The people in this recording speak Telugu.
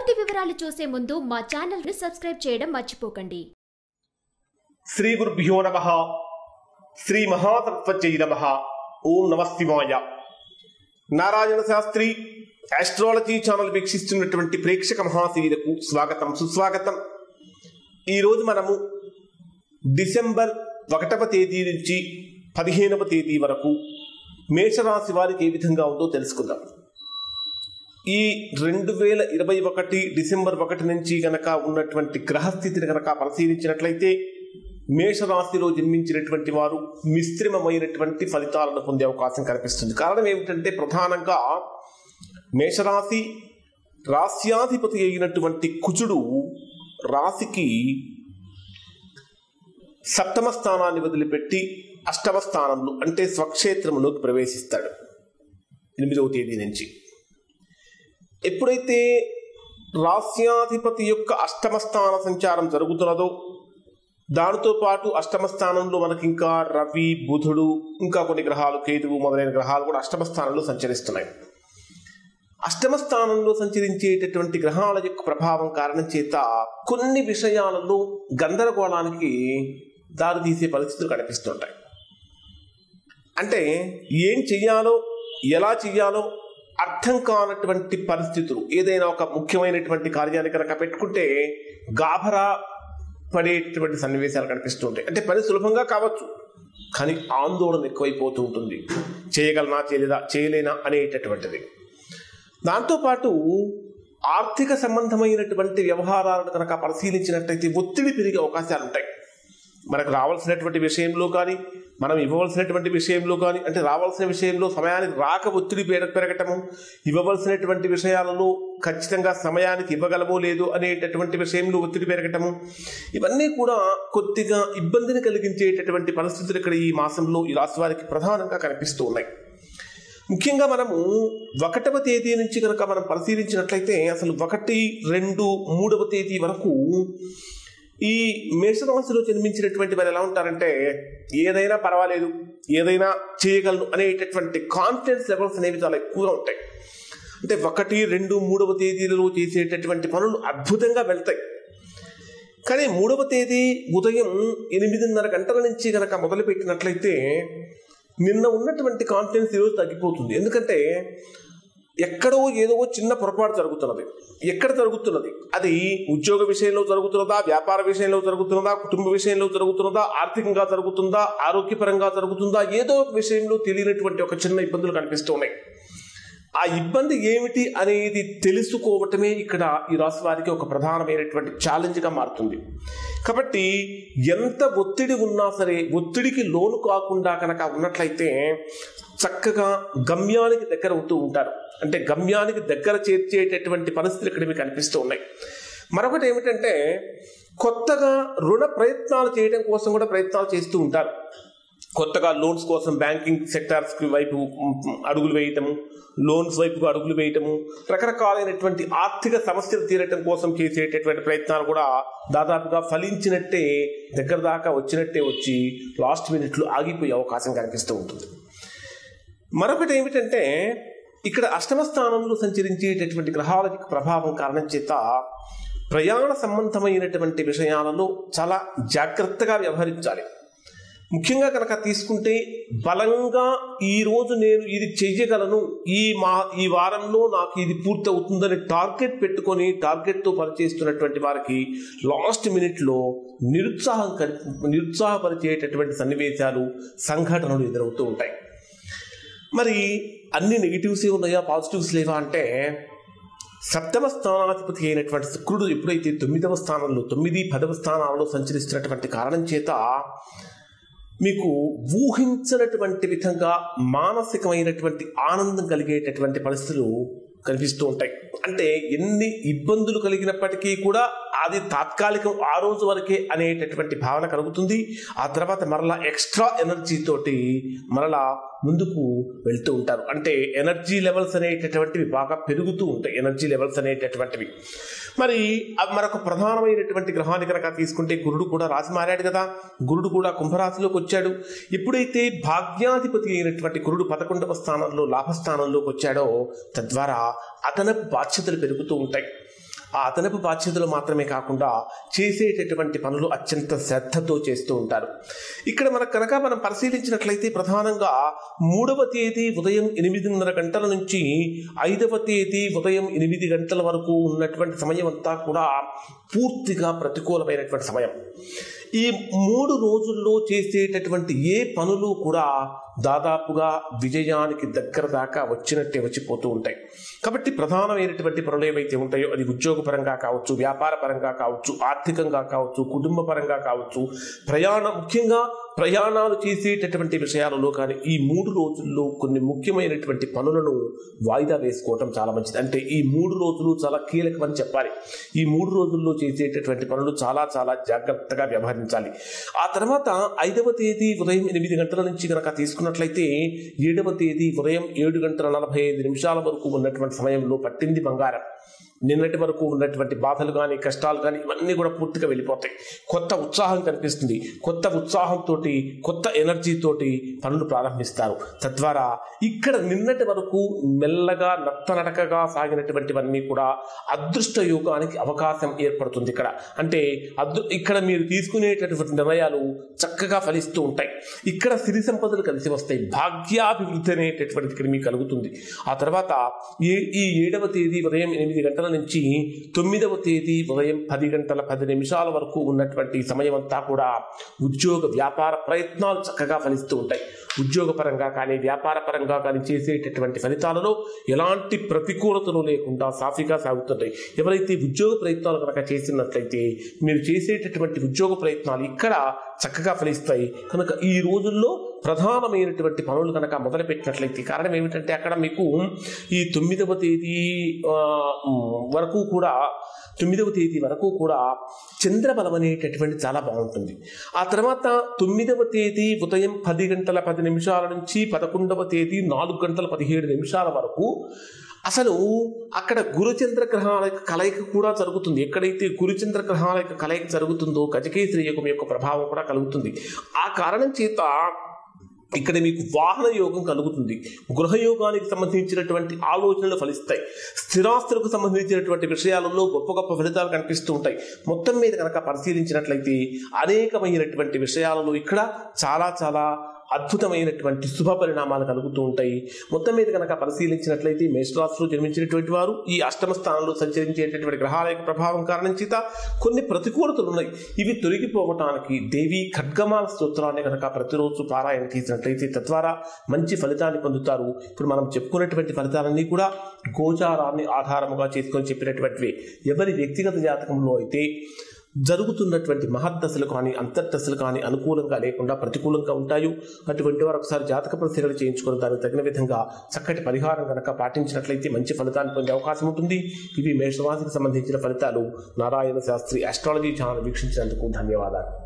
పూర్తి వివరాలు చూసే ముందు మా ఛానల్ ని సబ్స్క్రైబ్ చేయడం మర్చిపోకండి శ్రీ గురుభ్యో నమ శ్రీ మహాతత్వజై నమ ఓం నమ శివాయ నారాయణ శాస్త్రి ఆస్ట్రాలజీ ఛానల్ వీక్షిస్తున్నటువంటి ప్రేక్షక మహాశీలకు స్వాగతం సుస్వాగతం ఈరోజు మనము డిసెంబర్ ఒకటవ తేదీ నుంచి పదిహేనవ తేదీ వరకు మేషరాశి వారికి ఏ విధంగా ఉందో తెలుసుకుందాం ఈ రెండు వేల ఇరవై ఒకటి డిసెంబర్ ఒకటి నుంచి గనక ఉన్నటువంటి గ్రహస్థితిని గనక పరిశీలించినట్లయితే మేషరాశిలో జన్మించినటువంటి వారు మిశ్రమమైనటువంటి ఫలితాలను పొందే అవకాశం కనిపిస్తుంది కారణం ఏమిటంటే ప్రధానంగా మేషరాశి రాస్యాధిపతి అయినటువంటి కుజుడు రాశికి సప్తమ స్థానాన్ని వదిలిపెట్టి అష్టమ స్థానంలో అంటే స్వక్షేత్రములోకి ప్రవేశిస్తాడు ఎనిమిదవ తేదీ నుంచి ఎప్పుడైతే రాస్యాధిపతి యొక్క అష్టమ స్థాన సంచారం జరుగుతున్నదో దానితో పాటు అష్టమ స్థానంలో మనకి ఇంకా రవి బుధుడు ఇంకా కొన్ని గ్రహాలు కేతువు మొదలైన గ్రహాలు కూడా అష్టమ స్థానంలో సంచరిస్తున్నాయి అష్టమ స్థానంలో సంచరించేటటువంటి గ్రహాల యొక్క ప్రభావం కారణం చేత కొన్ని విషయాలలో గందరగోళానికి దారితీసే పరిస్థితులు కనిపిస్తుంటాయి అంటే ఏం చెయ్యాలో ఎలా చెయ్యాలో అర్థం కానటువంటి పరిస్థితులు ఏదైనా ఒక ముఖ్యమైనటువంటి కార్యాన్ని కనుక పెట్టుకుంటే గాభరా పడేటటువంటి సన్నివేశాలు కనిపిస్తూ ఉంటాయి అంటే పని సులభంగా కావచ్చు కానీ ఆందోళన ఎక్కువైపోతూ ఉంటుంది చేయగలనా చేయలేదా చేయలేనా అనేటటువంటిది దాంతోపాటు ఆర్థిక సంబంధమైనటువంటి వ్యవహారాలను కనుక పరిశీలించినట్లయితే ఒత్తిడి పెరిగే అవకాశాలు ఉంటాయి మనకు రావాల్సినటువంటి విషయంలో కానీ మనం ఇవ్వవలసినటువంటి విషయంలో కానీ అంటే రావాల్సిన విషయంలో సమయానికి రాక ఒత్తిడి పెర పెరగటము ఇవ్వవలసినటువంటి విషయాలలో ఖచ్చితంగా సమయానికి ఇవ్వగలమో లేదో అనేటటువంటి విషయంలో ఒత్తిడి పెరగటము ఇవన్నీ కూడా కొద్దిగా ఇబ్బందిని కలిగించేటటువంటి పరిస్థితులు ఇక్కడ ఈ మాసంలో ఈ రాశి వారికి ప్రధానంగా కనిపిస్తూ ఉన్నాయి ముఖ్యంగా మనము ఒకటవ తేదీ నుంచి కనుక మనం పరిశీలించినట్లయితే అసలు ఒకటి రెండు మూడవ తేదీ వరకు ఈ మేషరాశిలో జన్మించినటువంటి వారు ఎలా ఉంటారంటే ఏదైనా పర్వాలేదు ఏదైనా చేయగలను అనేటటువంటి కాన్ఫిడెన్స్ లెవెల్స్ అనేవి చాలా ఎక్కువగా ఉంటాయి అంటే ఒకటి రెండు మూడవ తేదీలలో చేసేటటువంటి పనులు అద్భుతంగా వెళ్తాయి కానీ మూడవ తేదీ ఉదయం ఎనిమిదిన్నర గంటల నుంచి కనుక మొదలుపెట్టినట్లయితే నిన్న ఉన్నటువంటి కాన్ఫిడెన్స్ ఈరోజు తగ్గిపోతుంది ఎందుకంటే ఎక్కడో ఏదో చిన్న పొరపాటు జరుగుతున్నది ఎక్కడ జరుగుతున్నది అది ఉద్యోగ విషయంలో జరుగుతున్నదా వ్యాపార విషయంలో జరుగుతున్నదా కుటుంబ విషయంలో జరుగుతున్నదా ఆర్థికంగా జరుగుతుందా ఆరోగ్యపరంగా జరుగుతుందా ఏదో ఒక విషయంలో తెలియనటువంటి ఒక చిన్న ఇబ్బందులు కనిపిస్తూ ఉన్నాయి ఆ ఇబ్బంది ఏమిటి అనేది తెలుసుకోవటమే ఇక్కడ ఈ రాశి వారికి ఒక ప్రధానమైనటువంటి ఛాలెంజ్గా మారుతుంది కాబట్టి ఎంత ఒత్తిడి ఉన్నా సరే ఒత్తిడికి లోను కాకుండా కనుక ఉన్నట్లయితే చక్కగా గమ్యానికి దగ్గర అవుతూ ఉంటారు అంటే గమ్యానికి దగ్గర చేర్చేటటువంటి పరిస్థితులు ఇక్కడ మీకు కనిపిస్తూ ఉన్నాయి మరొకటి ఏమిటంటే కొత్తగా రుణ ప్రయత్నాలు చేయడం కోసం కూడా ప్రయత్నాలు చేస్తూ ఉంటారు కొత్తగా లోన్స్ కోసం బ్యాంకింగ్ సెక్టార్స్ వైపు అడుగులు వేయటము లోన్స్ వైపుగా అడుగులు వేయటము రకరకాలైనటువంటి ఆర్థిక సమస్యలు తీరటం కోసం చేసేటటువంటి ప్రయత్నాలు కూడా దాదాపుగా ఫలించినట్టే దగ్గర దాకా వచ్చినట్టే వచ్చి లాస్ట్ మినిట్లో ఆగిపోయే అవకాశం కనిపిస్తూ ఉంటుంది మరొకటి ఏమిటంటే ఇక్కడ అష్టమ స్థానంలో సంచరించేటటువంటి గ్రహాల యొక్క ప్రభావం కారణం చేత ప్రయాణ సంబంధమైనటువంటి విషయాలలో చాలా జాగ్రత్తగా వ్యవహరించాలి ముఖ్యంగా కనుక తీసుకుంటే బలంగా ఈరోజు నేను ఇది చెయ్యగలను ఈ మా ఈ వారంలో నాకు ఇది పూర్తి అవుతుందని టార్గెట్ పెట్టుకొని టార్గెట్తో పనిచేస్తున్నటువంటి వారికి లాస్ట్ మినిట్లో నిరుత్సాహం కలి నిరుత్సాహపరిచేటటువంటి సన్నివేశాలు సంఘటనలు ఎదురవుతూ ఉంటాయి మరి అన్ని నెగిటివ్సే ఉన్నాయా పాజిటివ్స్ లేవా అంటే సప్తమ స్థానాధిపతి అయినటువంటి శుక్రుడు ఎప్పుడైతే తొమ్మిదవ స్థానంలో తొమ్మిది పదవ స్థానాలలో సంచరిస్తున్నటువంటి కారణం చేత మీకు ఊహించినటువంటి విధంగా మానసికమైనటువంటి ఆనందం కలిగేటటువంటి పరిస్థితులు కనిపిస్తూ ఉంటాయి అంటే ఎన్ని ఇబ్బందులు కలిగినప్పటికీ కూడా అది తాత్కాలికం ఆ రోజు వరకే అనేటటువంటి భావన కలుగుతుంది ఆ తర్వాత మరలా ఎక్స్ట్రా ఎనర్జీ తోటి మరలా ముందుకు వెళ్తూ ఉంటారు అంటే ఎనర్జీ లెవెల్స్ అనేటటువంటివి బాగా పెరుగుతూ ఉంటాయి ఎనర్జీ లెవెల్స్ అనేటటువంటివి మరి అవి మరొక ప్రధానమైనటువంటి గ్రహాన్ని కనుక తీసుకుంటే గురుడు కూడా రాశి మారాడు కదా గురుడు కూడా కుంభరాశిలోకి వచ్చాడు ఎప్పుడైతే భాగ్యాధిపతి అయినటువంటి గురుడు పదకొండవ స్థానంలో లాభస్థానంలోకి వచ్చాడో తద్వారా అదనపు బాధ్యతలు పెరుగుతూ ఉంటాయి ఆ అదనపు బాధ్యతలు మాత్రమే కాకుండా చేసేటటువంటి పనులు అత్యంత శ్రద్ధతో చేస్తూ ఉంటారు ఇక్కడ మనకు కనుక మనం పరిశీలించినట్లయితే ప్రధానంగా మూడవ తేదీ ఉదయం ఎనిమిదిన్నర గంటల నుంచి ఐదవ తేదీ ఉదయం ఎనిమిది గంటల వరకు ఉన్నటువంటి సమయం అంతా కూడా పూర్తిగా ప్రతికూలమైనటువంటి సమయం ఈ మూడు రోజుల్లో చేసేటటువంటి ఏ పనులు కూడా దాదాపుగా విజయానికి దగ్గర దాకా వచ్చినట్టే వచ్చిపోతూ ఉంటాయి కాబట్టి ప్రధానమైనటువంటి పనులు ఏవైతే ఉంటాయో అది ఉద్యోగపరంగా కావచ్చు వ్యాపార పరంగా కావచ్చు ఆర్థికంగా కావచ్చు కుటుంబ పరంగా కావచ్చు ప్రయాణ ముఖ్యంగా ప్రయాణాలు చేసేటటువంటి విషయాలలో కానీ ఈ మూడు రోజుల్లో కొన్ని ముఖ్యమైనటువంటి పనులను వాయిదా వేసుకోవటం చాలా మంచిది అంటే ఈ మూడు రోజులు చాలా కీలకమని చెప్పాలి ఈ మూడు రోజుల్లో చేసేటటువంటి పనులు చాలా చాలా జాగ్రత్తగా వ్యవహరించాలి ఆ తర్వాత ఐదవ తేదీ ఉదయం ఎనిమిది గంటల నుంచి కనుక తీసుకున్నట్లయితే ఏడవ తేదీ ఉదయం ఏడు గంటల నలభై ఐదు నిమిషాల వరకు ఉన్నటువంటి సమయంలో పట్టింది బంగారం నిన్నటి వరకు ఉన్నటువంటి బాధలు కానీ కష్టాలు కానీ ఇవన్నీ కూడా పూర్తిగా వెళ్ళిపోతాయి కొత్త ఉత్సాహం కనిపిస్తుంది కొత్త ఉత్సాహంతో కొత్త ఎనర్జీతోటి పనులు ప్రారంభిస్తారు తద్వారా ఇక్కడ నిన్నటి వరకు మెల్లగా నత్తనడకగా సాగినటువంటివన్నీ కూడా అదృష్ట యోగానికి అవకాశం ఏర్పడుతుంది ఇక్కడ అంటే అదృ ఇక్కడ మీరు తీసుకునేటటువంటి నిర్ణయాలు చక్కగా ఫలిస్తూ ఉంటాయి ఇక్కడ సిరి సంపదలు కలిసి వస్తాయి భాగ్యాభివృద్ధి అనేటటువంటిది ఇక్కడ మీకు కలుగుతుంది ఆ తర్వాత ఈ ఈ ఏడవ తేదీ ఉదయం ఎనిమిది గంటల నుంచి తొమ్మిదవ తేదీ ఉదయం పది గంటల పది నిమిషాల వరకు ఉన్నటువంటి సమయం అంతా కూడా ఉద్యోగ వ్యాపార ప్రయత్నాలు చక్కగా ఫలిస్తూ ఉంటాయి ఉద్యోగపరంగా కానీ వ్యాపార పరంగా కానీ చేసేటటువంటి ఫలితాలలో ఎలాంటి ప్రతికూలతలు లేకుండా సాఫీగా సాగుతుంటాయి ఎవరైతే ఉద్యోగ ప్రయత్నాలు కనుక చేసినట్లయితే మీరు చేసేటటువంటి ఉద్యోగ ప్రయత్నాలు ఇక్కడ చక్కగా ఫలిస్తాయి కనుక ఈ రోజుల్లో ప్రధానమైనటువంటి పనులు కనుక మొదలుపెట్టినట్లయితే కారణం ఏమిటంటే అక్కడ మీకు ఈ తొమ్మిదవ తేదీ ఆ, వరకు కూడా తొమ్మిదవ తేదీ వరకు కూడా చంద్రబలం అనేటటువంటి చాలా బాగుంటుంది ఆ తర్వాత తొమ్మిదవ తేదీ ఉదయం పది గంటల పది నిమిషాల నుంచి పదకొండవ తేదీ నాలుగు గంటల పదిహేడు నిమిషాల వరకు అసలు అక్కడ గురుచంద్ర గ్రహాల యొక్క కలయిక కూడా జరుగుతుంది ఎక్కడైతే గురుచంద్ర గ్రహాల యొక్క కలయిక జరుగుతుందో గజకేశ్వరి యోగం యొక్క ప్రభావం కూడా కలుగుతుంది ఆ కారణం చేత ఇక్కడ మీకు వాహన యోగం కలుగుతుంది గృహయోగానికి సంబంధించినటువంటి ఆలోచనలు ఫలిస్తాయి స్థిరాస్తులకు సంబంధించినటువంటి విషయాలలో గొప్ప గొప్ప ఫలితాలు కనిపిస్తూ ఉంటాయి మొత్తం మీద కనుక పరిశీలించినట్లయితే అనేకమైనటువంటి విషయాలలో ఇక్కడ చాలా చాలా అద్భుతమైనటువంటి శుభ పరిణామాలు కలుగుతూ ఉంటాయి మొత్తం మీద కనుక పరిశీలించినట్లయితే మేషరాశిలో జన్మించినటువంటి వారు ఈ అష్టమ స్థానంలో సంచరించేటటువంటి గ్రహాల యొక్క ప్రభావం కారణం చేత కొన్ని ప్రతికూలతలు ఉన్నాయి ఇవి తొలగిపోవటానికి దేవి ఖడ్గమాల స్తోత్రాన్ని కనుక ప్రతిరోజు పారాయణ చేసినట్లయితే తద్వారా మంచి ఫలితాన్ని పొందుతారు ఇప్పుడు మనం చెప్పుకున్నటువంటి ఫలితాలన్నీ కూడా గోచారాన్ని ఆధారముగా చేసుకొని చెప్పినటువంటివి ఎవరి వ్యక్తిగత జాతకంలో అయితే జరుగుతున్నటువంటి మహద్దశలు కానీ అంతర్దశలు కానీ అనుకూలంగా లేకుండా ప్రతికూలంగా ఉంటాయో అటువంటి వారు ఒకసారి జాతక పరిశీలన చేయించుకుని దానికి తగిన విధంగా చక్కటి పరిహారం కనుక పాటించినట్లయితే మంచి ఫలితాన్ని పొందే అవకాశం ఉంటుంది ఇవి మేషరాశికి సంబంధించిన ఫలితాలు నారాయణ శాస్త్రి ఆస్ట్రాలజీ ఛానల్ వీక్షించినందుకు ధన్యవాదాలు